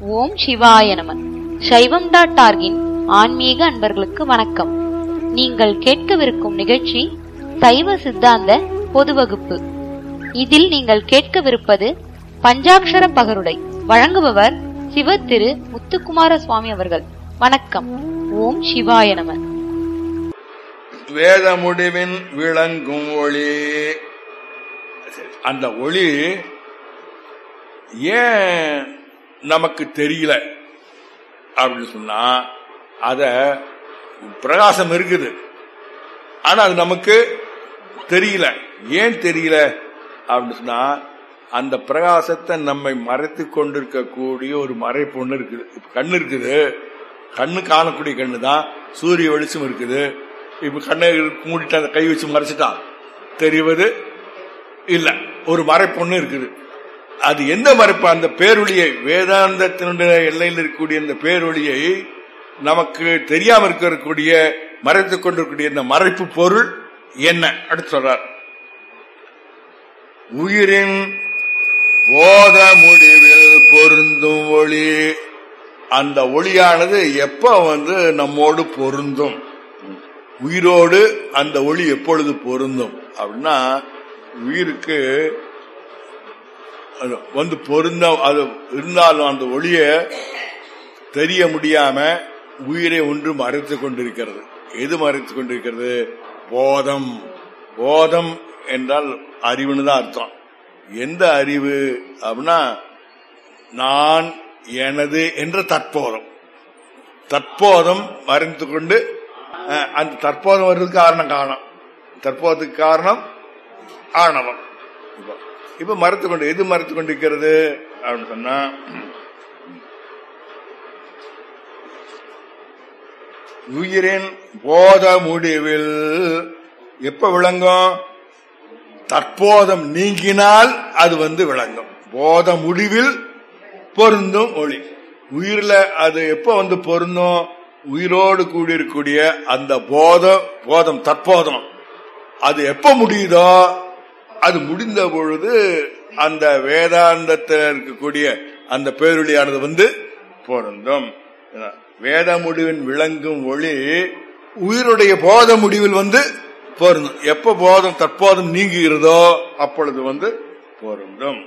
ஓம் சிவாய நம சைவம் டாட் ஆர்கின் ஆன்மீக அன்பர்களுக்கு வணக்கம் நீங்கள் கேட்கவிருக்கும் நிகழ்ச்சி சைவ சித்தாந்த பொது வகுப்பு இதில் நீங்கள் கேட்கவிருப்பது பஞ்சாக்ஷர பகருடை வழங்குபவர் சிவ திரு முத்துக்குமார சுவாமி அவர்கள் வணக்கம் ஓம் சிவாய நம வேத முடிவின் விளங்கும் ஒளி அந்த ஒளி ஏன் நமக்கு தெரியல அப்படின்னு சொன்னா அத பிரகாசம் இருக்குது ஆனா அது நமக்கு தெரியல ஏன் தெரியல அப்படின்னு சொன்னா அந்த பிரகாசத்தை நம்மை மறைத்து கொண்டிருக்கக்கூடிய ஒரு மறைப்பு ஒண்ணு இருக்குது இப்ப கண்ணு இருக்குது கண்ணு காணக்கூடிய கண்ணு தான் சூரிய வெளிச்சம் இருக்குது இப்ப கண்ணை மூடிட்டு அந்த கை வச்சு மறைச்சிட்டான் தெரிவது இல்ல ஒரு மறைப்பு ஒண்ணு இருக்குது அது எந்த மறைப்பு அந்த பேரொழியை வேதாந்தத்தினுடைய எல்லையில் இருக்கக்கூடிய இந்த பேரொழியை நமக்கு தெரியாம இருக்கக்கூடிய மறைத்துக் கொண்டிருக்கக்கூடிய இந்த மறைப்பு பொருள் என்ன அடுத்து சொல்றார் உயிரின் போத முடிவில் பொருந்தும் ஒளி அந்த ஒளியானது எப்ப வந்து நம்மோடு பொருந்தும் உயிரோடு அந்த ஒளி எப்பொழுது பொருந்தும் அப்படின்னா உயிருக்கு அது வந்து பொருந்த அது இருந்தாலும் அந்த ஒளிய தெரிய முடியாம உயிரை ஒன்று மறைத்துக் கொண்டிருக்கிறது எது மறைத்துக் கொண்டிருக்கிறது போதம் போதம் என்றால் அறிவுன்னு தான் அர்த்தம் எந்த அறிவு அப்படின்னா நான் எனது என்ற தற்போதம் தற்போதம் மறைந்து கொண்டு அஹ், அந்த தற்போதம் வர்றதுக்கு காரணம் காரணம் தற்போதத்துக்கு காரணம் ஆணவம் இப்ப- இப்ப மறுத்து கொண்டு எது மறுத்து கொண்டிருக்கிறது அப்படின்னு சொன்னா உயிரின் போத முடிவில் எப்ப விளங்கும் தற்போதம் நீங்கினால் அது வந்து விளங்கும் போத முடிவில் பொருந்தும் ஒளி உயிர்ல அது எப்ப வந்து பொருந்தும் உயிரோடு கூடியிருக்கக்கூடிய அந்த போதம் போதம் தற்போதம் அது எப்ப முடியுதோ அது முடிந்த பொழுது அந்த வேதாந்தத்தில் இருக்கக்கூடிய அந்த பேரொழியானது வந்து பொருந்தும் வேத முடிவின் விளங்கும் ஒளி உயிருடைய போத முடிவில் வந்து பொருந்தும் எப்ப போதம் தற்போதம் நீங்குகிறதோ அப்பொழுது வந்து பொருந்தும்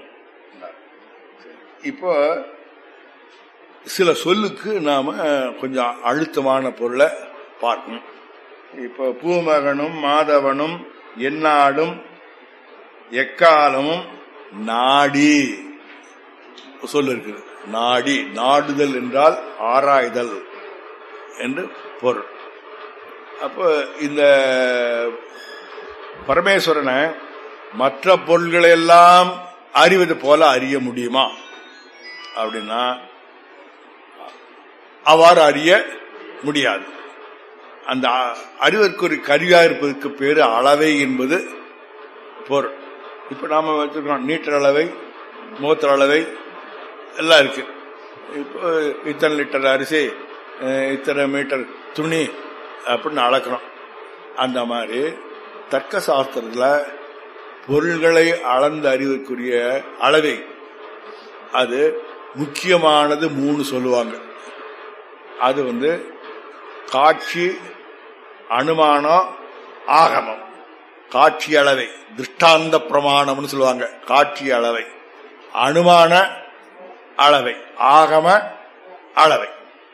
இப்போ சில சொல்லுக்கு நாம கொஞ்சம் அழுத்தமான பொருளை பார்க்கணும் இப்போ பூமகனும் மாதவனும் எந்நாடும் எக்காலமும் நாடி சொல்லு இருக்குது நாடி நாடுதல் என்றால் ஆராய்தல் என்று பொருள் அப்போ இந்த பரமேஸ்வரனை மற்ற பொருள்களை எல்லாம் அறிவது போல அறிய முடியுமா அப்படின்னா அவ்வாறு அறிய முடியாது அந்த அ- அறிவதற்கு ஒரு கருவியா இருப்பதற்கு பேரு அளவை என்பது பொருள் இப்ப நாம வச்சிருக்கோம் நீட்டர் அளவை மூத்தர் அளவை எல்லாம் இருக்கு இப்போ இத்தனை லிட்டர் அரிசி அஹ், இத்தனை மீட்டர் துணி அப்படின்னு அளக்கிறோம் அந்த மாதிரி தர்க்க சாஸ்திரத்துல பொருள்களை அளந்து அறிவதற்குரிய அளவை அது முக்கியமானது மூணு சொல்லுவாங்க அது வந்து காட்சி அனுமானம் ஆகமம் காட்சி அளவை திருஷ்டாந்த பிரமாணம்னு சொல்லுவாங்க காட்சி அளவை அனுமான அளவை ஆகம அளவை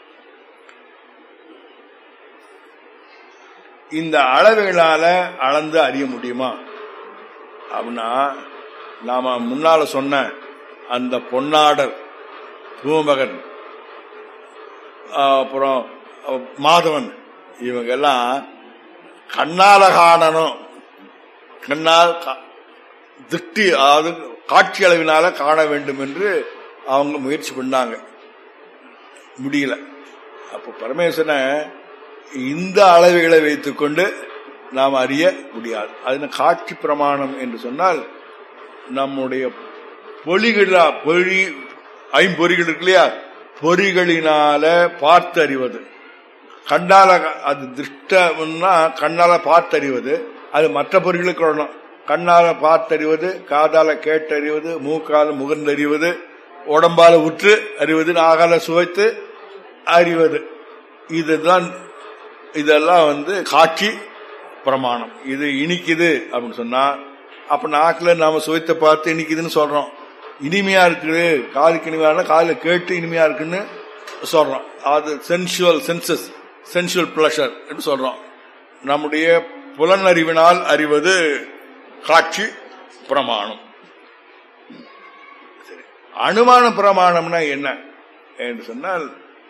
இந்த அளவுகளால அளந்து அறிய முடியுமா அப்படின்னா நாம முன்னால சொன்ன அந்த பொன்னாடர் பூமகன் அப்புறம் மாதவன் இவங்க எல்லாம் கண்ணால காணணும் கண்ணால் கா- திருஷ்டி அதாவது காட்சி அளவினால காண வேண்டும் என்று அவங்க முயற்சி பண்ணாங்க முடியல அப்ப பரமேஸ்வரனை இந்த அளவுகளை வைத்துக்கொண்டு நாம் அறிய முடியாது அது காட்சி பிரமாணம் என்று சொன்னால் நம்முடைய பொலிகளா பொறி ஐம்பொறிகள் இருக்கு இல்லையா பொறிகளினால பார்த்து அறிவது கண்ணால அது திருஷ்டம்னா கண்ணால பார்த்தறிவது அது மற்ற பொறிகளுக்கு வரணும் கண்ணால பார்த்தறிவது காதால கேட்டறிவது மூக்கால முகர்ந்தறிவது உடம்பால உற்று அறிவது நாகால சுவைத்து அறிவது இதுதான் இதெல்லாம் வந்து காட்சி பிரமாணம் இது இனிக்குது அப்படின்னு சொன்னா அப்ப நாக்குல நாம சுவைத்த பார்த்து இனிக்குதுன்னு சொல்றோம் இனிமையா இருக்குது காதுக்கு இனிமையான காதுல கேட்டு இனிமையா இருக்குன்னு சொல்றோம் அது சென்சுவல் சென்சஸ் சென்சுவல் பிளஷர் என்று சொல்றோம் நம்முடைய புலனறிவினால் அறிவது காட்சி பிரமாணம் சரி. அனுமான பிரமாணம்னா என்ன என்று சொன்னால்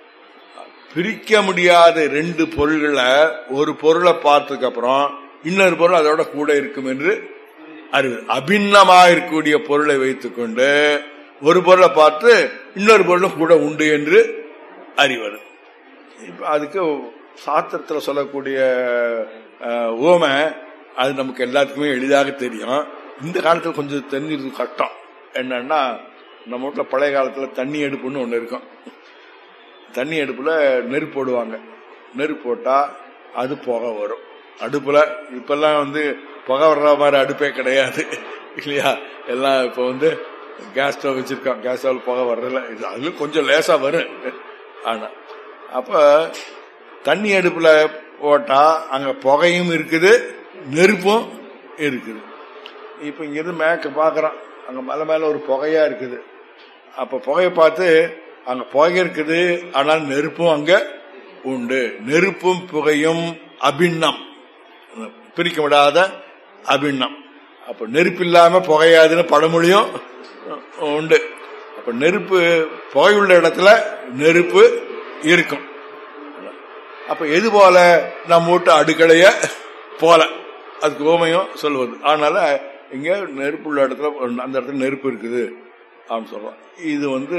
பிரிக்க முடியாத ரெண்டு பொருள்களை ஒரு பொருளை பார்த்ததுக்கு அப்புறம் இன்னொரு பொருள் அதோட கூட இருக்கும் என்று அறிவு அபிண்ணமாக இருக்கக்கூடிய பொருளை வைத்துக்கொண்டு ஒரு பொருளை பார்த்து இன்னொரு பொருளும் கூட உண்டு என்று அறிவது இப்ப அதுக்கு சாத்திரத்துல சொல்லக்கூடிய அஹ், உவமை அது நமக்கு எல்லாத்துக்குமே எளிதாக தெரியும் இந்த காலத்துல கொஞ்சம் தெரிஞ்சது கஷ்டம் என்னன்னா நம்ம வீட்டுல பழைய காலத்துல தண்ணி அடுப்புன்னு ஒண்ணு இருக்கும் தண்ணி அடுப்புல நெருப்பு போடுவாங்க நெருப்பு போட்டா அது புகை வரும் அடுப்புல இப்பெல்லாம் வந்து புகை வர்ற மாதிரி அடுப்பே கிடையாது இல்லையா எல்லாம் இப்ப வந்து கேஸ் ஸ்டவ் வச்சிருக்கோம் கேஸ் ஸ்டவ் புகை வர்றதில்ல இது அதுல கொஞ்சம் லேசா வரும் ஆனா அப்ப தண்ணி அடுப்புல போட்டா அங்க புகையும் இருக்குது நெருப்பும் இருக்குது இப்ப இங்கிருந்து மேக்க பாக்குறோம் அங்க மலை மேல ஒரு புகையா இருக்குது அப்ப புகையை பார்த்து அங்க புகை இருக்குது ஆனால் நெருப்பும் அங்க உண்டு நெருப்பும் புகையும் அபிண்ணம் பிரிக்க விடாத அபிண்ணம் அப்ப நெருப்பு இல்லாம புகையாதுன்னு பழமொழியும் உண்டு அப்ப நெருப்பு புகை உள்ள இடத்துல நெருப்பு இருக்கும் அப்ப எது போல நம்ம வீட்டு அடுக்களைய போல அதுக்கு ஓமையும் சொல்லுவது அதனால இங்க நெருப்பு உள்ள இடத்துல அந்த இடத்துல நெருப்பு இருக்குது அப்படின்னு சொல்றோம் இது வந்து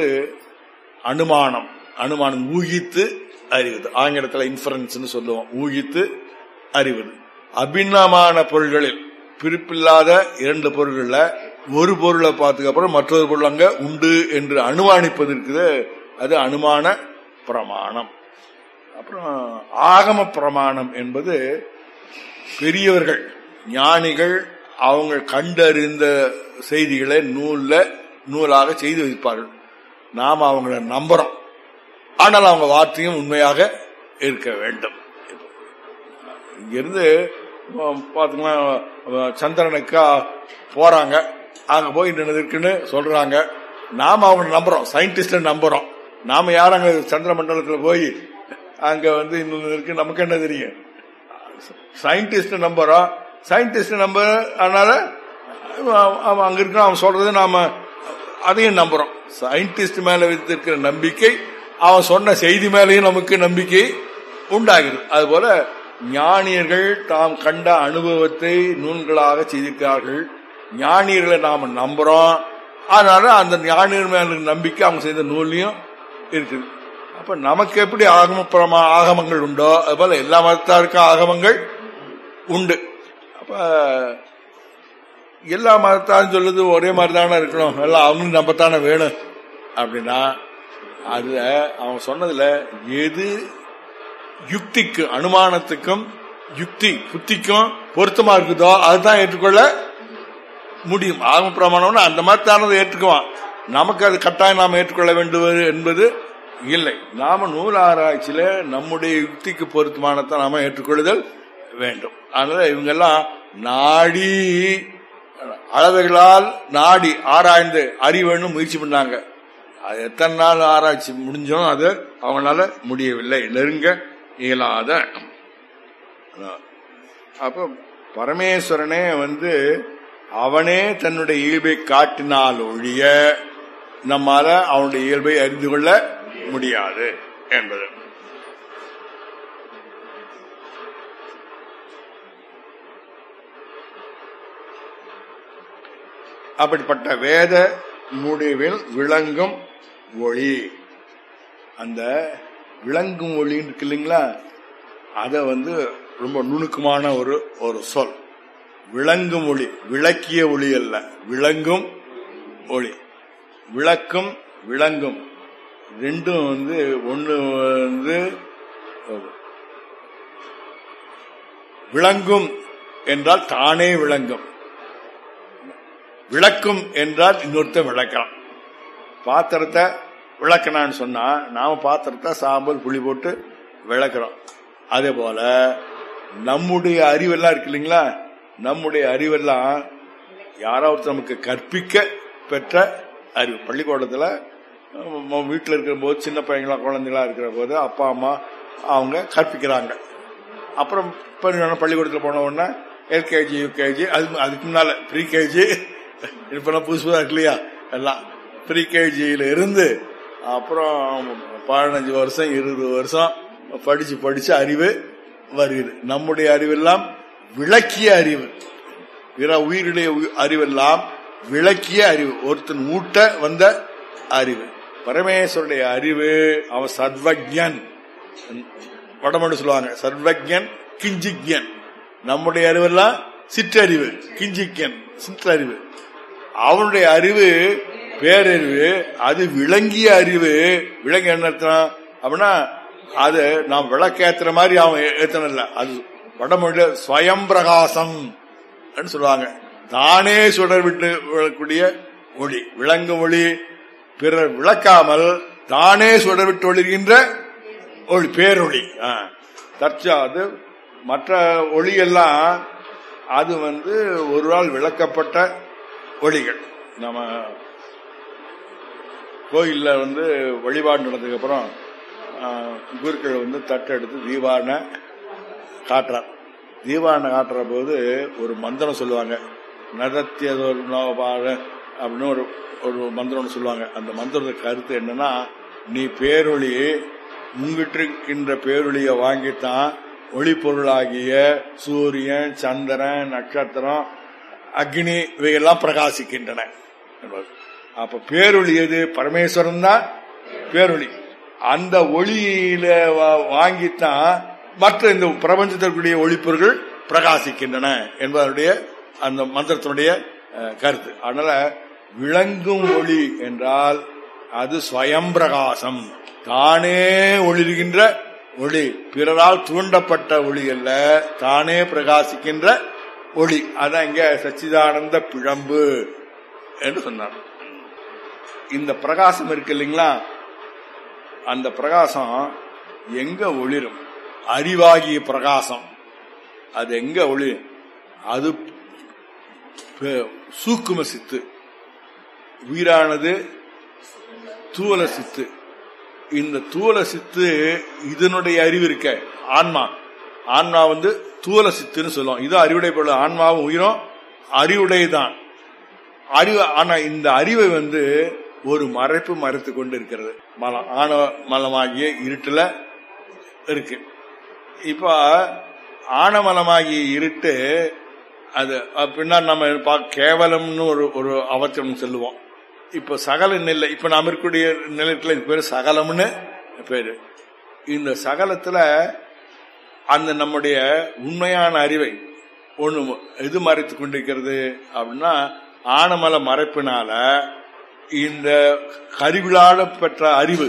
அனுமானம் அனுமானம் ஊகித்து அறிவது ஆங்கிலத்தில் இன்ஃபரன்ஸ் சொல்லுவோம் ஊகித்து அறிவது அபிண்ணமான பொருள்களில் பிரிப்பில்லாத இரண்டு பொருள்கள்ல ஒரு பொருளை பார்த்ததுக்கு அப்புறம் மற்றொரு பொருள் அங்க உண்டு என்று அனுமானிப்பது இருக்குது அது அனுமான பிரமாணம் அப்புறம் ஆகம பிரமாணம் என்பது பெரியவர்கள் ஞானிகள் அவங்க கண்டறிந்த செய்திகளை நூல்ல நூலாக செய்து வைப்பார்கள் நாம் அவங்கள நம்புறோம் ஆனால் அவங்க வார்த்தையும் உண்மையாக இருக்க வேண்டும் இங்கிருந்து பாத்தீங்கன்னா சந்திரனுக்கா போறாங்க அங்க போய் இன்னது இருக்குன்னு சொல்றாங்க நாம அவங்க நம்புறோம் சயின்டிஸ்ட நம்புறோம் நாம யார் அங்க சந்திர மண்டலத்துல போய் அங்க வந்து இன்னொன்னு இருக்கு நமக்கு என்ன தெரியும் சயின்டிஸ்ட் நம்புறோம் சயின்டிஸ்ட் நம்ப அதனால அவன் அங்க இருக்க அவன் சொல்றது நாம அதையும் நம்புறோம் சயின்டிஸ்ட் மேல வைத்திருக்கிற நம்பிக்கை அவன் சொன்ன செய்தி மேலேயும் நமக்கு நம்பிக்கை உண்டாகிறது அதுபோல ஞானியர்கள் தாம் கண்ட அனுபவத்தை நூல்களாக செய்திருக்கிறார்கள் ஞானியர்களை நாம நம்புறோம் அதனால அந்த ஞானியர் மேல நம்பிக்கை அவங்க செய்த நூல்லையும் இருக்குது அப்ப நமக்கு எப்படி ஆகம பிரமா ஆகமங்கள் உண்டோ அதுபோல எல்லா மதத்தாருக்கும் ஆகமங்கள் உண்டு அப்ப எல்லா மதத்தாரும் சொல்லுது ஒரே மாதிரி தானே இருக்கணும் எல்லாம் அவங்களும் நம்பத்தானே வேணும் அப்படின்னா அது அவங்க சொன்னதுல எது யுக்திக்கு அனுமானத்துக்கும் யுக்தி புத்திக்கும் பொருத்தமா இருக்குதோ அதுதான் ஏற்றுக்கொள்ள முடியும் ஆகம பிரமாணம்னு அந்த மதத்தானதை ஏற்றுக்குவான் நமக்கு அது கட்டாயம் நாம் ஏற்றுக்கொள்ள வேண்டும் என்பது இல்லை நாம நூல் ஆராய்ச்சியில நம்முடைய யுக்திக்கு பொருத்தமானத்தை நாம ஏற்றுக்கொள்ளுதல் வேண்டும் அதனால இவங்க எல்லாம் நாடி அளவுகளால் நாடி ஆராய்ந்து அறிவேணும் முயற்சி பண்ணாங்க அது எத்தனை நாள் ஆராய்ச்சி முடிஞ்சோம் அது அவங்களால முடியவில்லை நெருங்க இயலாத அப்ப பரமேஸ்வரனே வந்து அவனே தன்னுடைய இயல்பை காட்டினால் ஒழிய நம்மால அவனுடைய இயல்பை அறிந்து கொள்ள முடியாது என்பது அப்படிப்பட்ட வேத முடிவில் விளங்கும் ஒளி அந்த விளங்கும் ஒளி இருக்கு இல்லைங்களா அத வந்து ரொம்ப நுணுக்கமான ஒரு ஒரு சொல் விளங்கும் ஒளி விளக்கிய ஒளி அல்ல விளங்கும் ஒளி விளக்கும் விளங்கும் ரெண்டும் வந்து ஒன்று வந்து விளங்கும் என்றால் தானே விளங்கும் விளக்கும் என்றால் இன்னொருத்த விளக்கலாம் பாத்திரத்தை விளக்கணான்னு சொன்னா நாம பாத்திரத்தை சாம்பல் புளி போட்டு விளக்குறோம் அதே போல நம்முடைய அறிவெல்லாம் இருக்கு இல்லைங்களா நம்முடைய அறிவெல்லாம் யாராவது நமக்கு கற்பிக்க பெற்ற அறிவு பள்ளிக்கூடத்துல வீட்டில் இருக்கிற போது சின்ன பையங்களா குழந்தைங்களா இருக்கிற போது அப்பா அம்மா அவங்க கற்பிக்கிறாங்க அப்புறம் இப்போ பள்ளிக்கூடத்தில் போன உடனே எல்கேஜி யூகேஜி அது அதுக்கு முன்னால ப்ரீ கேஜி இப்பெல்லாம் புதுசு புதுசா இருக்கு இல்லையா எல்லாம் ப்ரீ கேஜியில இருந்து அப்புறம் பதினஞ்சு வருஷம் இருபது வருஷம் படிச்சு படிச்சு அறிவு வருகிறது நம்முடைய அறிவெல்லாம் விளக்கிய அறிவு பிற உயிருடைய உ- அறிவெல்லாம் விளக்கிய அறிவு ஒருத்தன் ஊட்ட வந்த அறிவு பரமேஸ்வருடைய அறிவு அவன் சர்வஜன் வடமொழி சொல்லுவாங்க சர்வஜன் கிஞ்சிக்யன் நம்முடைய அறிவெல்லாம் சிற்றறிவு கிஞ்சிக்யன் சிற்றறிவு அவனுடைய அறிவு பேரறிவு அது விளங்கிய அறிவு விளங்கி என்ன அர்த்தம் அப்படின்னா அது நாம் விளக்கேத்துற மாதிரி அவன் ஏ- ஏத்தணும் இல்ல அது வடமொழியில ஸ்வயம் பிரகாசம் ன்னு சொல்லுவாங்க தானே சுடர் விட்டு விழக்கூடிய ஒளி விளங்கும் ஒளி பிறர் விளக்காமல் தானே சுடர் விட்டு ஒளிர்கின்ற ஒளி பேரொளி ஆ. தற்சா அது மற்ற ஒளி எல்லாம் அது வந்து ஒரு நாள் விளக்கப்பட்ட ஒளிகள் நம்ம கோயில்ல வந்து வழிபாடு நடந்ததுக்கு அப்புறம் ஆ, குருக்கள் வந்து தட்டை எடுத்து தீபாவனை காட்டுறார் தீபாவனை காட்டுற போது ஒரு மந்திரம் சொல்லுவாங்க நடத்தியதொரு நோபாக அப்படின்னு ஒரு ஒரு மந்திரம்னு சொல்லுவாங்க அந்த மந்திரத்துக்கு கருத்து என்னன்னா நீ பேரொளி உங்கிட்டு இருக்கின்ற பேரொளியை வாங்கித்தான் ஒளிப்பொருளாகிய சூரியன் சந்திரன் நட்சத்திரம் அக்னி இவையெல்லாம் பிரகாசிக்கின்றன என்பது. அப்ப பேரொளி எது பரமேஸ்வரன் தான் பேரொளி அந்த ஒளியில வா- வாங்கித்தான் மற்ற இந்த பிரபஞ்சத்திற்குரிய ஒளிப்பொருள்கள் பிரகாசிக்கின்றன என்பதனுடைய அந்த மந்திரத்தினுடைய அஹ், கருத்து அதனால விளங்கும் ஒளி என்றால் அது ஸ்வயம் பிரகாசம் தானே ஒளிர்கின்ற ஒளி பிறரால் தூண்டப்பட்ட ஒளி அல்ல தானே பிரகாசிக்கின்ற ஒளி அதான் இங்க சச்சிதானந்த பிழம்பு என்று சொன்னார் இந்த பிரகாசம் இருக்கு இல்லைங்களா அந்த பிரகாசம் எங்க ஒளிரும் அறிவாகிய பிரகாசம் அது எங்க ஒளி அது ப- சூக்கும சித்து உயிரானது தூவல சித்து இந்த தூவல சித்து இதனுடைய அறிவு இருக்க ஆன்மா ஆன்மா வந்து தூவல சித்துன்னு சொல்லுவோம் இது அறிவுடை பொருள் ஆன்மாவும் உயிரும் அறிவுடையதான் அறிவு ஆனா இந்த அறிவை வந்து ஒரு மறைப்பு மறைத்து கொண்டு இருக்கிறது மலம் ஆணவ மலமாகிய இருட்டுல இருக்கு இப்ப ஆணவமலமாகிய இருட்டு அது அஹ், பின்னாடி நம்ம பா- கேவலம்னு ஒரு ஒரு அவச்சரம் சொல்லுவோம் இப்ப சகல நிலை இப்ப நாம இருக்கக்கூடிய நிலையத்துல இது பேரு சகலம்னு பேரு இந்த சகலத்துல அந்த நம்முடைய உண்மையான அறிவை ஒண்ணு எது மறைத்து கொண்டிருக்கிறது அப்படின்னா ஆனமல மறைப்பினால இந்த கருவிழாட பெற்ற அறிவு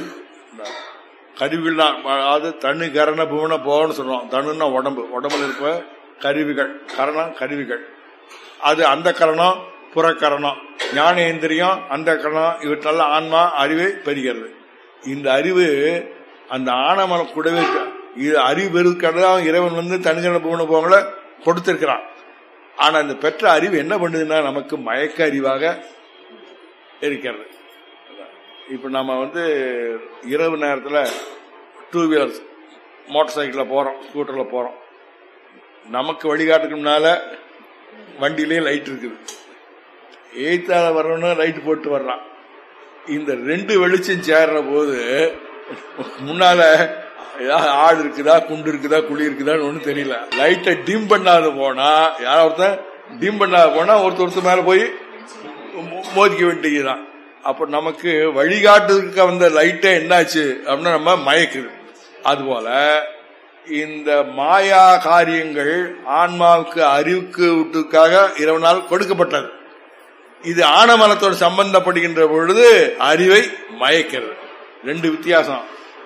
கருவிழா அதாவது தனு கரண புவன போகன்னு சொல்றோம் தனுன்னா உடம்பு உடம்புல இருக்க கருவிகள் கரணம் கருவிகள் அது அந்த கரணம் புறக்கரணம் ஞானேந்திரியம் அந்த கரணம் இவற்றெல்லாம் ஆன்மா அறிவை பெறுகிறது இந்த அறிவு அந்த ஆனமனம் கூடவே இருக்கு. இது அறிவு பெருக்கதான் இறைவன் வந்து தனிகரண புவன போகல கொடுத்திருக்கிறான் ஆனா இந்த பெற்ற அறிவு என்ன பண்ணுதுன்னா நமக்கு மயக்க அறிவாக இருக்கிறது இப்ப நம்ம வந்து இரவு நேரத்துல டூ வீலர்ஸ் மோட்டார் சைக்கிள்ல போறோம் ஸ்கூட்டர்ல போறோம் நமக்கு வழிகாட்டுக்கு முன்னால வண்டியிலே லைட் இருக்குது எய்த்தால வர்றவனும் லைட் போட்டு வர்றான் இந்த ரெண்டு வெளிச்சம் சேர்ற போது முன்னால ஏதாவது ஆடு இருக்குதா குண்டு இருக்குதா குழி இருக்குதான்னு ஒண்ணும் தெரியல லைட்டை டிம் பண்ணாத போனா யாரா ஒருத்தன் டிம் பண்ணாத போனா ஒருத்தர் ஒருத்தர் மேல போய் மோ- மோதிக்க வேண்டியதுதான் அப்ப நமக்கு வழிகாட்டுறதுக்கு வந்த லைட்டே என்னாச்சு அப்படின்னா நம்ம மயக்குது அதுபோல இந்த மாயா காரியங்கள் ஆன்மாவுக்கு அறிவுக்கு விட்டுக்காக இரவனால் கொடுக்கப்பட்டது இது ஆனமலத்தோடு சம்பந்தப்படுகின்ற பொழுது அறிவை மயக்கிறது ரெண்டு வித்தியாசம்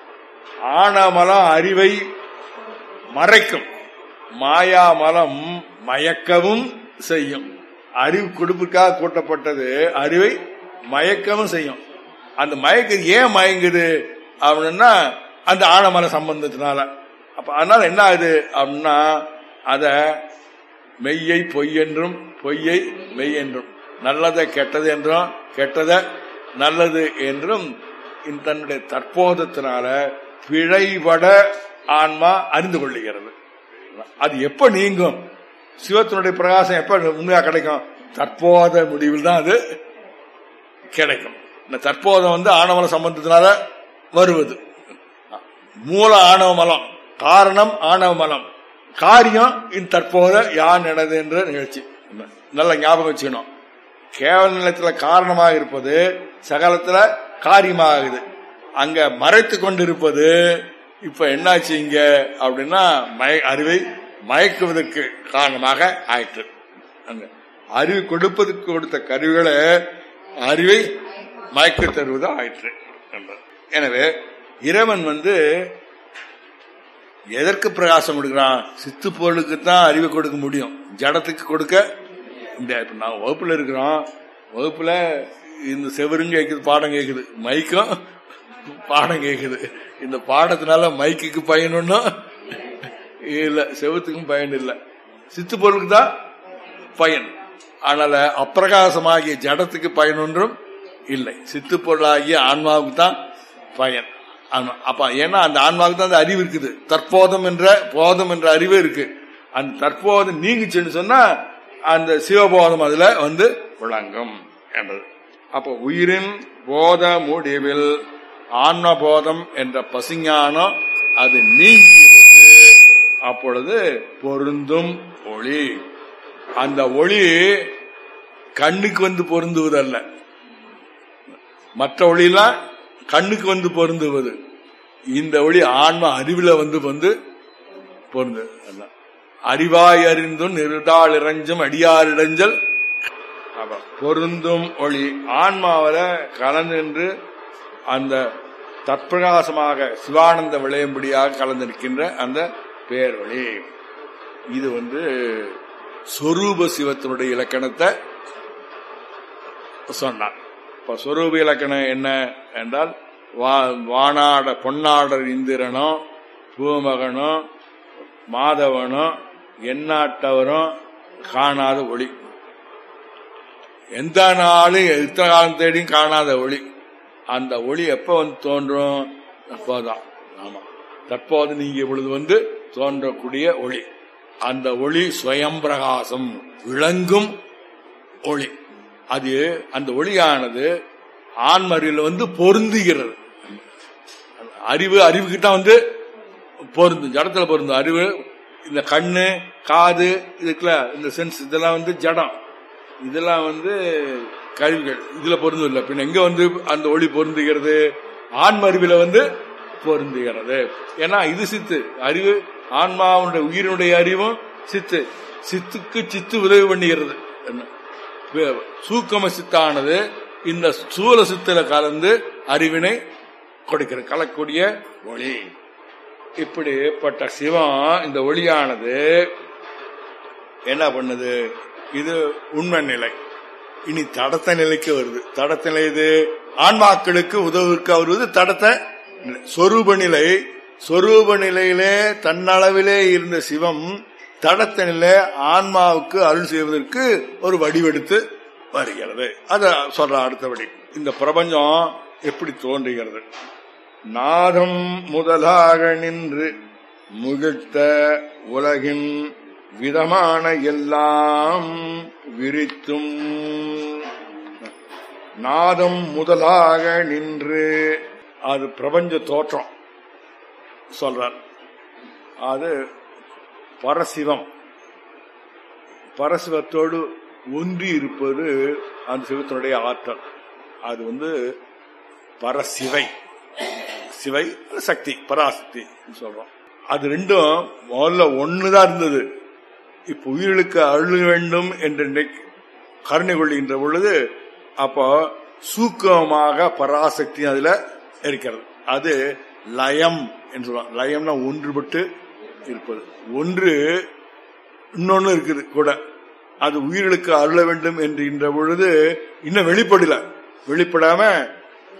ஆனமலம் அறிவை மறைக்கும் மாயாமலம் மயக்கவும் செய்யும் அறிவு கொடுப்புக்காக கூட்டப்பட்டது அறிவை மயக்கவும் செய்யும் அந்த மயக்குது ஏன் மயங்குது அப்படின்னா அந்த ஆழமன சம்பந்தத்தினால அப்ப அதனால என்ன ஆகுது அப்படின்னா அத மெய்யை பொய் என்றும் பொய்யை மெய் என்றும் நல்லதை கெட்டது என்றும் கெட்டதை நல்லது என்றும் இந்த தன்னுடைய தற்போதத்தினால பிழைபட ஆன்மா அறிந்து கொள்ளுகிறது அது எப்ப நீங்கும் சிவத்தினுடைய பிரகாசம் எப்ப உண்மையா கிடைக்கும் தற்போத முடிவில் தான் அது கிடைக்கும் இந்த தற்போதம் வந்து ஆணவல சம்பந்தத்தினால வருவது மூல ஆணவ மலம் காரணம் ஆணவ மலம் காரியம் இந்த தற்போத யான் எனது என்ற நிகழ்ச்சி நல்ல ஞாபகம் வச்சுக்கணும் கேவல நிலத்துல காரணமாக இருப்பது சகலத்துல காரியமாகுது அங்க மறைத்து கொண்டிருப்பது இப்ப என்னாச்சு இங்க அப்படின்னா மய அறிவை மயக்குவதற்கு காரணமாக ஆயிற்று அந்த அறிவு கொடுப்பதற்கு கொடுத்த கருவிகளை அறிவை மயக்க தருவது ஆயிற்று என்றார். எனவே இறைவன் வந்து எதற்கு பிரகாசம் கொடுக்கிறான் சித்து பொருளுக்கு தான் அறிவை கொடுக்க முடியும் ஜடத்துக்கு கொடுக்க முடியாது இப்ப நான் வகுப்புல இருக்கிறோம் வகுப்புல இந்த செவரும் கேக்குது பாடம் கேக்குது மைக்கும் பாடம் கேக்குது இந்த பாடத்தினால மைக்குக்கு பயன் ஒன்றும் இல்ல செவத்துக்கும் பயன் இல்ல சித்து பொருளுக்கு தான் பயன் அதனால அப்பிரகாசமாகிய ஜடத்துக்கு பயன் ஒன்றும் இல்லை சித்து பொருளாகிய ஆன்மாவுக்கு தான் பயன் ஆமா. அப்ப ஏன்னா அந்த ஆன்மாவுக்கு தான் அந்த அறிவு இருக்குது தற்போதம் என்ற போதம் என்ற அறிவு இருக்கு அந்த தற்போதம் நீங்கிச்சுன்னு சொன்னா அந்த சிவபோதம் அதுல வந்து விளங்கும் என்றது அப்ப உயிரின் போத முடிவில் ஆன்மபோதம் என்ற பசுஞானம் அது நீங்கிய பொழுது அப்பொழுது பொருந்தும் ஒளி அந்த ஒளி கண்ணுக்கு வந்து பொருந்துவதல்ல மற்ற ஒளியெல்லாம் கண்ணுக்கு வந்து பொருந்துவது இந்த ஒளி ஆன்ம அறிவுல வந்து வந்து பொருந்து அதான். அறிவாய் அறிந்தும் நிருடாள் இறைஞ்சும் அடியார் இடைஞ்சல் அப்ப பொருந்தும் ஒளி ஆன்மாவில கலந்து அந்த தற்பிரகாசமாக சிவானந்த விளையும்படியாக கலந்திருக்கின்ற அந்த பேரொளி இது வந்து சொரூப சிவத்தினுடைய இலக்கணத்தை சொன்னார் இப்ப சொரூப இலக்கணம் என்ன என்றால் வா- வானாட பொன்னாடர் இந்திரனும் பூமகனும் மாதவனும் எண்ணாட்டவரும் காணாத ஒளி எந்த நாளும் எத்தனை காலம் தேடியும் காணாத ஒளி அந்த ஒளி எப்ப வந்து தோன்றும் அப்போதான் ஆமா தற்போது நீங்க பொழுது வந்து தோன்றக்கூடிய ஒளி அந்த ஒளி ஸ்வயம் பிரகாசம் விளங்கும் ஒளி அது அந்த ஒளியானது ஆன்மறிவில் வந்து பொருந்துகிறது அறிவு அறிவுக்கு தான் வந்து பொருந்தும் ஜடத்துல பொருந்தும் அறிவு இந்த கண்ணு காது இதுக்குல இந்த சென்ஸ் இதெல்லாம் வந்து ஜடம் இதெல்லாம் வந்து கருவிகள் இதுல பொருந்தும் இல்லை பின்ன எங்க வந்து அந்த ஒளி பொருந்துகிறது ஆன்ம அறிவில வந்து பொருந்துகிறது ஏன்னா இது சித்து அறிவு ஆன்மாவுடைய உயிரினுடைய அறிவும் சித்து சித்துக்கு சித்து உதவி பண்ணுகிறது என்ன வே- சூக்கம சித்தானது இந்த சூல சித்துல கலந்து அறிவினை கொடுக்கிறது கலக்கூடிய ஒளி இப்படிப்பட்ட சிவம் இந்த ஒளியானது என்ன பண்ணுது இது உண்மை நிலை இனி தடத்த நிலைக்கு வருது தடத்த நிலை இது ஆன்மாக்களுக்கு உதவுக்கு வருவது தடத்த நிலை சொரூப நிலை சொரூப நிலையிலே தன்னளவிலே இருந்த சிவம் தடத்த நிலை ஆன்மாவுக்கு அருள் செய்வதற்கு ஒரு வடிவெடுத்து வருகிறது அத சொல்ற அடுத்தபடி இந்த பிரபஞ்சம் எப்படி தோன்றுகிறது நாதம் முதலாக நின்று முகிழ்த்த உலகின் விதமான எல்லாம் விரித்தும் நாதம் முதலாக நின்று அது பிரபஞ்ச தோற்றம் சொல்றார் அது பரசிவம் பரசிவத்தோடு ஒன்றி இருப்பது அந்த சிவத்தினுடைய ஆற்றல் அது வந்து பரசிவை சிவை சக்தி பராசக்தி சொல்றோம் அது ரெண்டும் முதல்ல ஒண்ணுதான் இருந்தது இப்ப உயிர்களுக்கு அருள் வேண்டும் என்று நினை- கருணை கொள்கின்ற பொழுது அப்போ சூக்கமாக பராசக்தி அதுல இருக்கிறது அது லயம் என்று சொல்லுவாங்க லயம்னா ஒன்றுபட்டு இருப்பது ஒன்று இன்னொன்னு இருக்குது கூட அது உயிர்களுக்கு அருள வேண்டும் என்கின்ற பொழுது இன்னும் வெளிப்படல வெளிப்படாம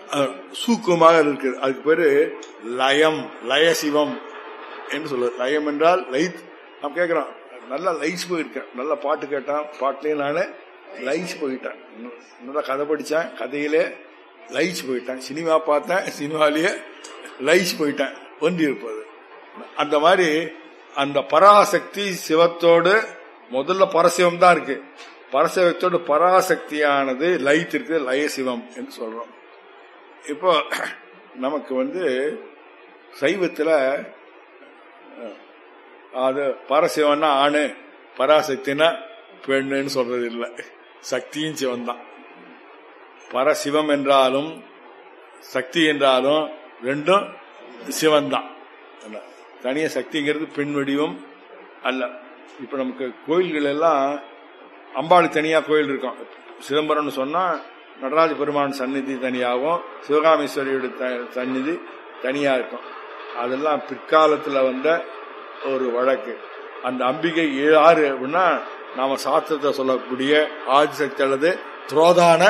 அஹ், சூக்குமாக இருக்குது அதுக்கு பேரு லயம் லயசிவம் என்று சொல்லுது லயம் என்றால் லைத் நான் கேட்கிறோம் நல்லா லைஸ் போயிருக்கேன் நல்ல பாட்டு கேட்டான் பாட்டுலயே நானு லைஸ் போயிட்டேன் இன்னும் நல்லா கதை படிச்சேன் கதையிலே லைஸ் போயிட்டேன் சினிமா பார்த்தேன் சினிமாலேயே லைஸ் போயிட்டேன் ஒன்றி இருப்பது அந்த மாதிரி அந்த பராசக்தி சிவத்தோடு முதல்ல பரசிவம் தான் இருக்கு பரசிவத்தோடு பராசக்தியானது லைத் இருக்கு லயசிவம் என்று சொல்றோம் இப்போ நமக்கு வந்து சைவத்துல அஹ், அது பரசிவம்னா ஆணு பராசக்தினா பெண்ணுன்னு சொல்றது இல்லை சக்தியும் சிவன் தான் பரசிவம் என்றாலும் சக்தி என்றாலும் ரெண்டும் சிவன் தான் தனிய சக்திங்கிறது பெண் வடிவம் அல்ல இப்ப நமக்கு கோயில்கள் எல்லாம் அம்பாளுக்கு தனியா கோயில் இருக்கும் சிதம்பரம்னு சொன்னா நடராஜ பெருமான் சந்நிதி தனியாகவும் சிவகாமேஸ்வரியோட த- சந்நிதி தனியா இருக்கும் அதெல்லாம் பிற்காலத்துல வந்த ஒரு வழக்கு அந்த அம்பிகை யாரு அப்படின்னா நாம சாஸ்திரத்தை சொல்லக்கூடிய ஆதிசக்தி அல்லது துரோதான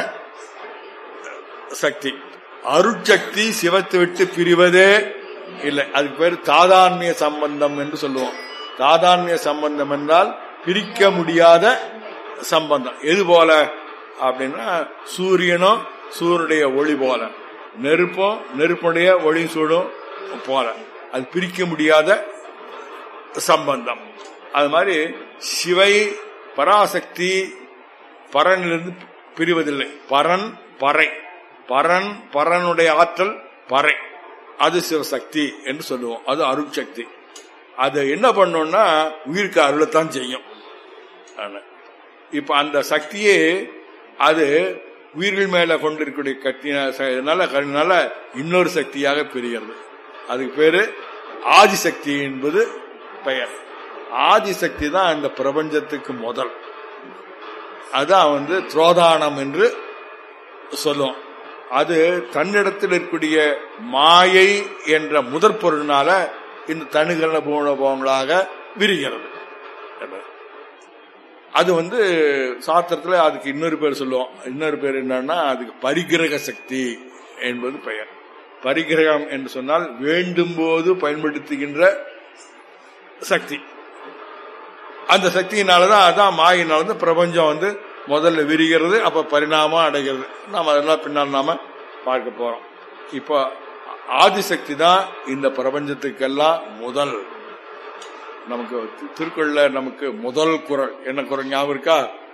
சக்தி அருட்சக்தி சிவத்தை விட்டு பிரிவதே இல்லை அதுக்கு பேர் தாதான்மிய சம்பந்தம் என்று சொல்லுவோம் தாதான்மிய சம்பந்தம் என்றால் பிரிக்க முடியாத சம்பந்தம் எது போல அப்படின்னா சூரியனும் சூரியனுடைய ஒளி போல நெருப்பும் நெருப்புடைய ஒளி சூடும் போல அது பிரிக்க முடியாத சம்பந்தம் அது மாதிரி சிவை பராசக்தி பரனிலிருந்து பிரிவதில்லை பரன் பறை பரன் பரனுடைய ஆற்றல் பறை அது சிவசக்தி என்று சொல்லுவோம் அது அருட்சக்தி அது என்ன பண்ணோம்னா உயிருக்கு அருளத்தான் செய்யும் ஆனா, இப்ப அந்த சக்தியே அது உயிர்கள் மேல கொண்டிருக்கக்கூடிய கத்தினால கருனால இன்னொரு சக்தியாக பிரிகிறது அதுக்கு பேரு ஆதிசக்தி என்பது பெயர் ஆதிசக்தி தான் இந்த பிரபஞ்சத்துக்கு முதல் அதான் வந்து துரோதானம் என்று சொல்லுவோம் அது தன்னிடத்தில் இருக்கக்கூடிய மாயை என்ற முதற் பொருளினால இந்த தனுகரண பூணபவங்களாக விரிகிறது அது வந்து சாஸ்திரத்துல அதுக்கு இன்னொரு பேர் சொல்லுவோம் இன்னொரு பேர் என்னன்னா அதுக்கு பரிகிரக சக்தி என்பது பெயர் பரிகிரகம் என்று சொன்னால் வேண்டும் போது பயன்படுத்துகின்ற சக்தி அந்த சக்தியினாலதான் அதான் மாயினாலதான் பிரபஞ்சம் வந்து முதல்ல விரிகிறது அப்ப பரிணாமம் அடைகிறது நாம அதெல்லாம் பின்னால் நாம பார்க்க போறோம் இப்போ ஆதிசக்தி தான் இந்த பிரபஞ்சத்துக்கெல்லாம் முதல் நமக்கு தி- திருக்குறள்ல நமக்கு முதல் குரல் என்ன குரல் ஞாபகம் இருக்கா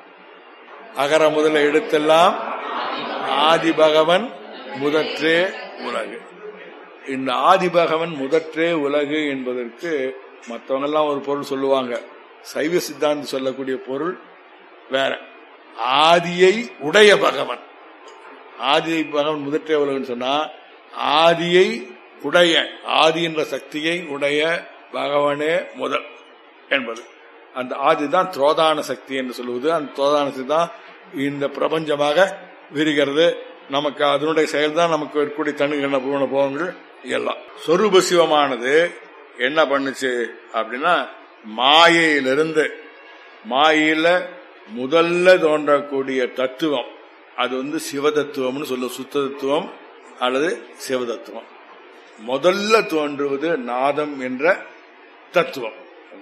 அகர முதல எடுத்தெல்லாம் ஆதி பகவன் முதற்றே உலகு இந்த ஆதி பகவன் முதற்றே உலகு என்பதற்கு மற்றவங்க எல்லாம் ஒரு பொருள் சொல்லுவாங்க சைவ சித்தாந்தி சொல்லக்கூடிய பொருள் வேற ஆதியை உடைய பகவன் ஆதி பகவன் முதற்றே உலகுன்னு சொன்னா ஆதியை உடைய ஆதி என்ற சக்தியை உடைய பகவனே முதல் என்பது அந்த ஆதிதான் துரோதான சக்தி என்று சொல்லுவது அந்த துரோதான சக்தி தான் இந்த பிரபஞ்சமாக விரிகிறது நமக்கு அதனுடைய செயல் தான் நமக்கு இருக்கக்கூடிய தண்ணுகிற பூண போகங்கள் எல்லாம் சொரூப சிவமானது என்ன பண்ணுச்சு அப்படின்னா மாயையிலிருந்து மாயையில முதல்ல தோன்றக்கூடிய தத்துவம் அது வந்து சிவதத்துவம்னு சொல்ல சுத்த தத்துவம் அல்லது சிவதத்துவம் முதல்ல தோன்றுவது நாதம் என்ற தத்துவம்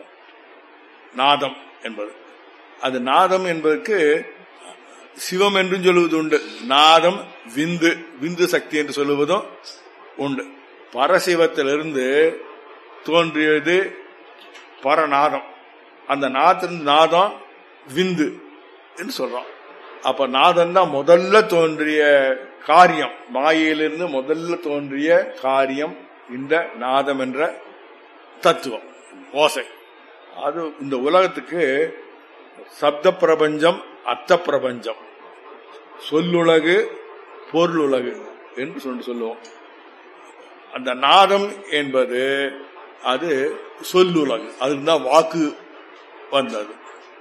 நாதம் என்பது அது நாதம் என்பதற்கு சிவம் என்றும் சொல்லுவது உண்டு நாதம் விந்து விந்து சக்தி என்று சொல்லுவதும் உண்டு பரசிவத்திலிருந்து தோன்றியது பரநாதம் அந்த நாதம் நாதம் விந்து என்று சொல்றோம் அப்ப நாதம் தான் முதல்ல தோன்றிய காரியம் மாயையிலிருந்து முதல்ல தோன்றிய காரியம் இந்த நாதம் என்ற தத்துவம் ஓசை அது இந்த உலகத்துக்கு சப்த பிரபஞ்சம் அர்த்த பிரபஞ்சம் சொல்லுலகு பொருளுலகு என்று சொல்லி சொல்லுவோம் அந்த நாதம் என்பது அது சொல்லுலகு அதுதான் வாக்கு வந்தது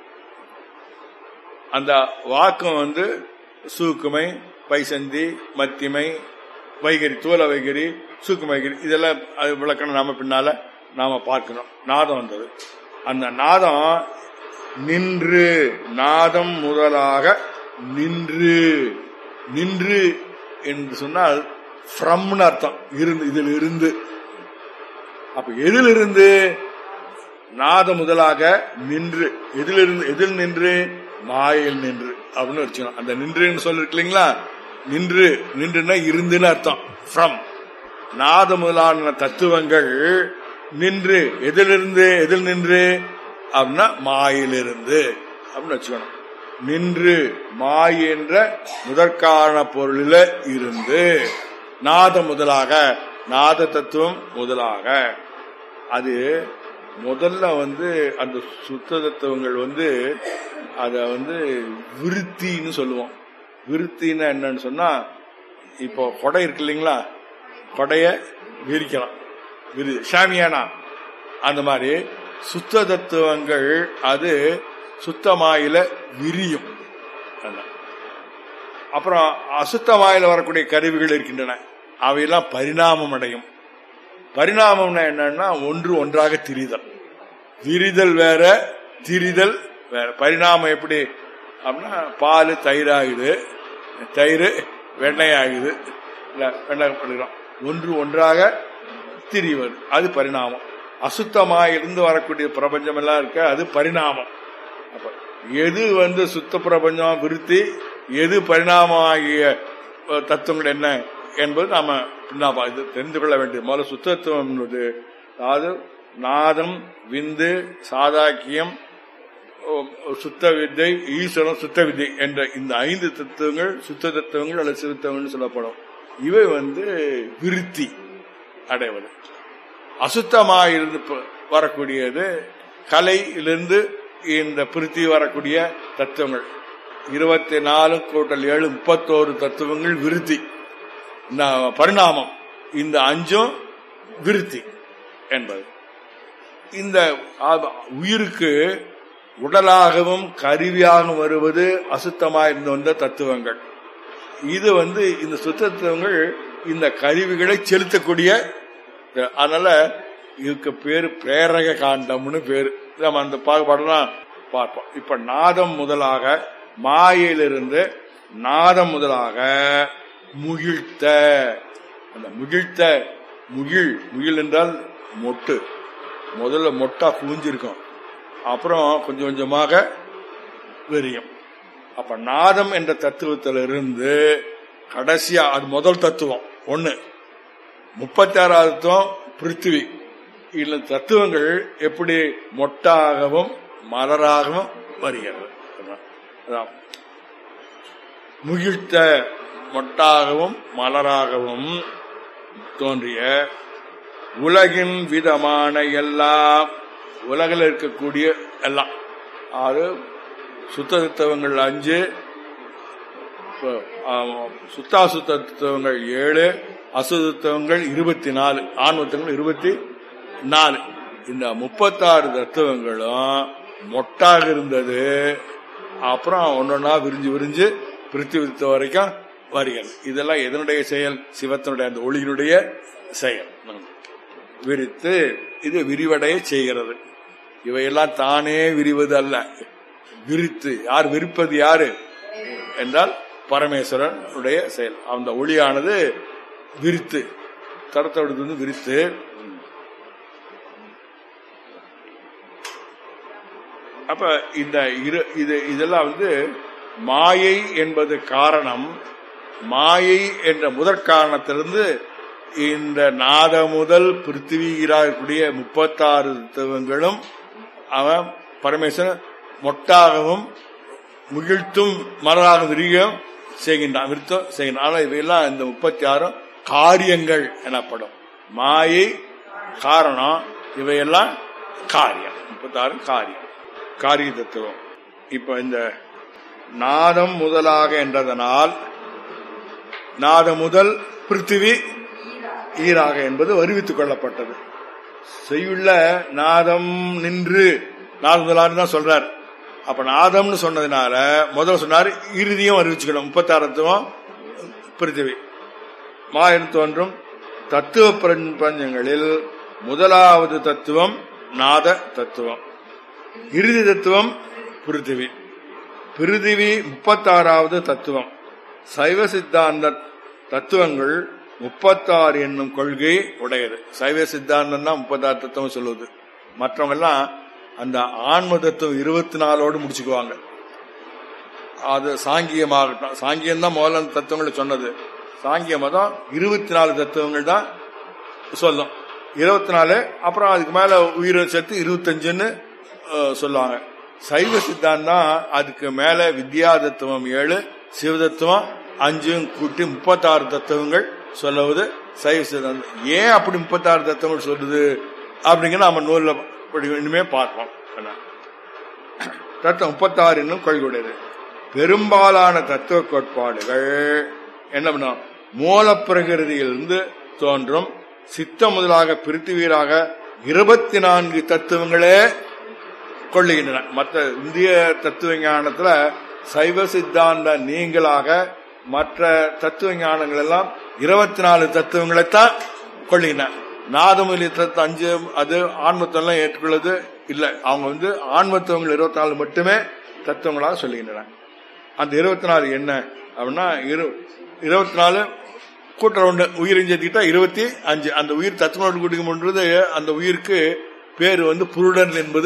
அந்த வாக்கம் வந்து சூக்குமை பைசந்தி மத்திமை வைகரி தூல வைகரி சூக்குமை வைகரி இதெல்லாம் அது விளக்கணும் நாம பின்னால நாம பார்க்கணும் நாதம் வந்தது அந்த நாதம் நின்று நாதம் முதலாக நின்று நின்று என்று சொன்னால் ஃப்ரம்னு அர்த்தம் இருந்து இதில் இருந்து அப்ப எதிலிருந்து நாத முதலாக நின்று எதிலிருந்து எதில் நின்று மாயில் நின்று அப்படின்னு வச்சுக்கணும் அந்த நின்றுன்னு சொல்லிருக்கு இல்லைங்களா நின்று நின்றுனா இருந்துன்னு அர்த்தம் ஃப்ரம் நாத முதலான தத்துவங்கள் நின்று எதிலிருந்து எதில் நின்று அப்படின்னா மாயிலிருந்து அப்படின்னு வச்சுக்கணும் நின்று மாய் என்ற முதற்காரண பொருளில இருந்து நாத முதலாக நாத தத்துவம் முதலாக அது முதல்ல வந்து அந்த சுத்த தத்துவங்கள் வந்து அத வந்து விருத்தின்னு சொல்லுவோம் விருத்தின்னா என்னன்னு சொன்னா இப்போ கொடை இருக்கு இல்லைங்களா கொடைய விரிக்கலாம் விரு ஷாமியானா அந்த மாதிரி சுத்த தத்துவங்கள் அது சுத்தமாயில விரியும் அதான். அப்புறம் அசுத்தமாயில வரக்கூடிய கருவிகள் இருக்கின்றன அவையெல்லாம் பரிணாமம் அடையும் பரிணாமம்னா என்னன்னா ஒன்று ஒன்றாக திரிதல் விரிதல் வேற திரிதல் வேற பரிணாமம் எப்படி அப்படின்னா பால் தயிர் ஆகுது தயிர் வெண்ணெய் ஆகுது இல்ல வெண்ணெய் பண்ணுறோம் ஒன்று ஒன்றாக திரிவது அது பரிணாமம் அசுத்தமாக இருந்து வரக்கூடிய பிரபஞ்சம் எல்லாம் இருக்க அது பரிணாமம் அப்ப எது வந்து சுத்த பிரபஞ்சம் விருத்தி எது பரிணாமம் ஆகிய அஹ், தத்துவங்கள் என்ன என்பது நாம பின்னா இது தெரிந்து கொள்ள வேண்டியது முதல்ல சுத்தத்துவம் என்பது அதாவது நாதம் விந்து சாதாக்கியம் ஓ, சுத்த வித்தை ஈஸ்வரம் சுத்த வித்தை என்ற இந்த ஐந்து தத்துவங்கள் சுத்த தத்துவங்கள் அல்லது சிறுத்தவங்கள் சொல்லப்படும் இவை வந்து விருத்தி அடைவது அசுத்தமாயிருந்து ப- வரக்கூடியது கலையிலிருந்து இந்த பிரித்தி வரக்கூடிய தத்துவங்கள் இருபத்தி நாலு கூட்டல் ஏழு முப்பத்தோரு தத்துவங்கள் விருத்தி இந்த பரிணாமம் இந்த அஞ்சும் விருத்தி என்பது இந்த ஆ- உயிருக்கு உடலாகவும் கருவியாகவும் வருவது அசுத்தமாயிருந்து வந்த தத்துவங்கள் இது வந்து இந்த சுத்தத்துவங்கள் இந்த கருவிகளை செலுத்தக்கூடிய அதனால இதுக்கு பேரு பிரேரக காண்டம்னு பேரு நம்ம அந்த பாகுபாடெல்லாம் பார்ப்போம் இப்ப நாதம் முதலாக மாயிலிருந்து நாதம் முதலாக முகிழ்த்த அந்த முகிழ்த்த முகிழ் முகில் என்றால் மொட்டு முதல்ல மொட்டா குவிஞ்சிருக்கும் அப்புறம் கொஞ்சம் கொஞ்சமாக விரியும் அப்ப நாதம் என்ற தத்துவத்திலிருந்து கடைசியா அது முதல் தத்துவம் ஒண்ணு முப்பத்தி ஆறாவது தத்துவம் பிருத்திவி இந்த தத்துவங்கள் எப்படி மொட்டாகவும் மலராகவும் வருகிறது அதான். அதான். முகிழ்த்த மொட்டாகவும் மலராகவும் தோன்றிய உலகின் விதமான எல்லாம் உலகில் இருக்கக்கூடிய எல்லாம் அது சுத்த தத்துவங்கள் அஞ்சு இப்போ, ஆமா, சுத்தாசுத்த தத்துவங்கள் ஏழு அசுத்தத்துவங்கள் இருபத்தி நாலு ஆன்மத்தங்கள் இருபத்தி நாலு இந்த முப்பத்தாறு தத்துவங்களும் மொட்டாக இருந்தது அப்புறம் ஒன்னொன்னா விரிஞ்சு விரிஞ்சு பிரித்து விரித்த வரைக்கும் வருகிறது இதெல்லாம் எதனுடைய செயல் சிவத்தினுடைய அந்த ஒளியினுடைய செயல் விரித்து இது விரிவடைய செய்கிறது இவையெல்லாம் தானே விரிவது அல்ல விரித்து யார் விரிப்பது யாரு என்றால் பரமேஸ்வரனுடைய செயல் அந்த ஒளியானது விரித்து தடத்தோடு வந்து விரித்து அப்ப இந்த இரு இது இதெல்லாம் வந்து மாயை என்பது காரணம் மாயை என்ற முதற் காரணத்திலிருந்து இந்த நாத முதல் பிருத்திவீராகக்கூடிய முப்பத்தாறு தத்துவங்களும் அவன் பரமேஸ்வரன் மொட்டாகவும் முகிழ்த்தும் மலராக விரியம் செய்கின்றான் விருத்தம் செய்கின்றான் ஆனால் இவையெல்லாம் இந்த முப்பத்தி ஆறும் காரியங்கள் எனப்படும் மாயை காரணம் இவையெல்லாம் காரியம் முப்பத்தாறு காரியம் காரிய தத்துவம் இப்ப இந்த நாதம் முதலாக என்றதனால் நாதம் முதல் பிருத்திவி ஈராக என்பது வருவித்துக் கொள்ளப்பட்டது செய்யுள்ள நாதம் நின்று நாதம் முதலாக தான் சொல்றார் அப்ப நாதம்னு சொன்னதுனால முதல்ல சொன்னார் இறுதியும் அறிவிச்சுக்கணும் முப்பத்தாறத்துவம் பிருத்திவி மாயன் தோன்றும் தத்துவ பிரபஞ்சங்களில் முதலாவது தத்துவம் நாத தத்துவம் இறுதி தத்துவம் பிருத்திவி பிருத்திவி முப்பத்தாறாவது தத்துவம் சைவ சித்தாந்த தத்துவங்கள் முப்பத்தாறு என்னும் கொள்கை உடையது சைவ சித்தாந்தம் தான் முப்பத்தாறு தத்துவம் சொல்லுவது மற்றவங்க எல்லாம் அந்த ஆன்ம தத்துவம் இருபத்தி நாலோடு முடிச்சுக்குவாங்க அது சாங்கியமாகட்டும் சாங்கியம் தான் முதல்ல அந்த தத்துவங்களை சொன்னது சாங்கிய மதம் இருபத்தி நாலு தத்துவங்கள் தான் சொல்லும் இருபத்தி நாலு அப்புறம் அதுக்கு மேல உயிரை சேர்த்து இருபத்தஞ்சுன்னு அஹ், சொல்லுவாங்க சைவ சித்தாந்தம் அதுக்கு மேல வித்யா தத்துவம் ஏழு சிவதத்துவம் அஞ்சும் கூட்டி முப்பத்தாறு தத்துவங்கள் சொல்லுவது சைவ சித்தாந்தம் ஏன் அப்படி முப்பத்தாறு தத்துவங்கள் சொல்லுது அப்படிங்கிற நம்ம நூல்ல படி- இனிமே பார்ப்போம் என்ன. தத்துவம் முப்பத்தாறு இன்னும் கொள்கையுடையது பெரும்பாலான தத்துவ கோட்பாடுகள் என்ன பண்ணும் மூலப்பிரகிருதியிலிருந்து தோன்றும் சித்த முதலாக பிரித்திவீராக இருபத்தி நான்கு தத்துவங்களே கொள்ளுகின்றன மற்ற இந்திய தத்துவ ஞானத்துல சைவ சித்தாந்த நீங்களாக மற்ற தத்துவ ஞானங்கள் எல்லாம் இருபத்தி நாலு தத்துவங்களைத்தான் கொள்ளுகின்றன நாதமொழி தத்துவம் அஞ்சு அது ஆன்மத்தெல்லாம் ஏற்றுக்கொள்வது இல்லை அவங்க வந்து ஆன்மத்துவங்கள் இருபத்தி நாலு மட்டுமே தத்துவங்களாக சொல்லுகின்றன அந்த இருபத்தி நாலு என்ன அப்படின்னா இரு இருபத்தி நாலு கூட்டுற ஒன்று உயிரின் சேர்த்துக்கிட்டா இருபத்தி அஞ்சு அந்த உயிர் தத்துவனோடு குடிக்கும்ன்றது அந்த உயிருக்கு பேர் வந்து புருடன் என்பது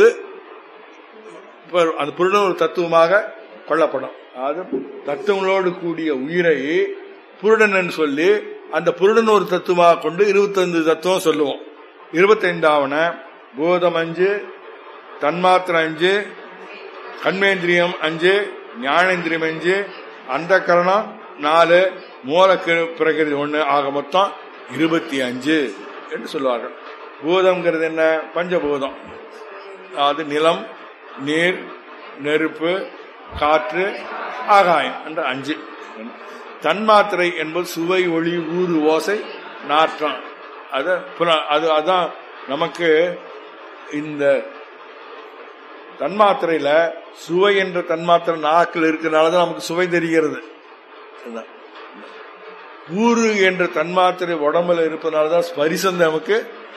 இப்ப அந்த புருடன் ஒரு தத்துவமாக கொள்ளப்படும் அதாவது தத்துவங்களோடு கூடிய உயிரை புருடன் என்று சொல்லி அந்த புருடன் ஒரு தத்துவமாக கொண்டு இருபத்தைந்து தத்துவம் சொல்லுவோம் இருபத்தைந்தாவன பூதம் அஞ்சு தன்மாத்திரம் அஞ்சு கண்மேந்திரியம் அஞ்சு ஞானேந்திரியம் அஞ்சு அந்த கரணம் நாலு மூல கி- பிரகிருதி ஒண்ணு ஆக மொத்தம் இருபத்தி அஞ்சு என்று சொல்லுவார்கள் பூதம்ங்கிறது என்ன பஞ்சபூதம் அது நிலம் நீர் நெருப்பு காற்று ஆகாயம் என்ற அஞ்சு தன்மாத்திரை என்பது சுவை ஒளி ஊறு ஓசை நாற்றம் அது புன- அது அதான் நமக்கு இந்த தன்மாத்திரையில சுவை என்ற தன்மாத்திரை நாக்கில் இருக்கிறனாலதான் நமக்கு சுவை தெரிகிறது அதான். ஊறு என்ற தன்மாத்திரை உடம்புல இருப்பதனாலதான் ஸ்பரிசம் நமக்கு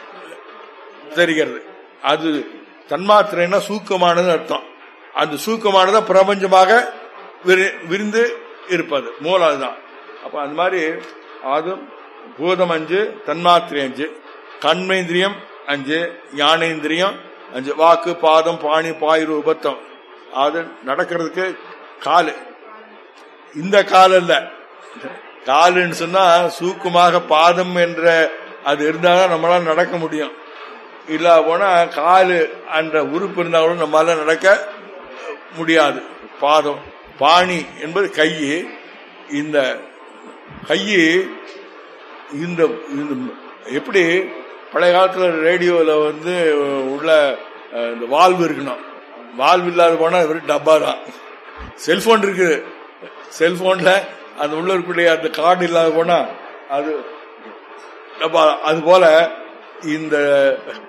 தெரிகிறது அது தன்மாத்திரைன்னா சூக்கமானது அர்த்தம் அந்த சூக்கமானது பிரபஞ்சமாக விரி- விரிந்து இருப்பது மூலம் அதுதான் அப்ப அந்த மாதிரி அது பூதம் அஞ்சு தன்மாத்திரை அஞ்சு கண்மேந்திரியம் அஞ்சு ஞானேந்திரியம் அஞ்சு வாக்கு பாதம் பாணி பாயிரு உபத்தம் அது நடக்கிறதுக்கு காலு இந்த கால் அல்ல காலுன்னு சொன்னா சூக்குமாக பாதம் என்ற அது இருந்தாதான் நம்மளால நடக்க முடியும் இல்ல போனா காலு என்ற உறுப்பு இருந்தா கூட நம்மளால நடக்க முடியாது பாதம் பாணி என்பது கை இந்த கை இந்த இந்த எப்படி பழைய காலத்துல ரேடியோல வந்து உள்ள அஹ், இந்த வால்வு இருக்கணும் வால்வு இல்லாத போனா வெறும் டப்பா தான் செல்போன் இருக்குது செல்போன்ல அந்த உள்ள இருக்கக்கூடிய அந்த கார்டு இல்லாத போனா அது டப்பா அது போல இந்த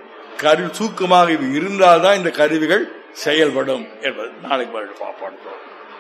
கருவி சூக்கமாக இது இருந்தால்தான் இந்த கருவிகள் செயல்படும் என்பது நாளைக்கு மறுபடியும் பார்ப்போம்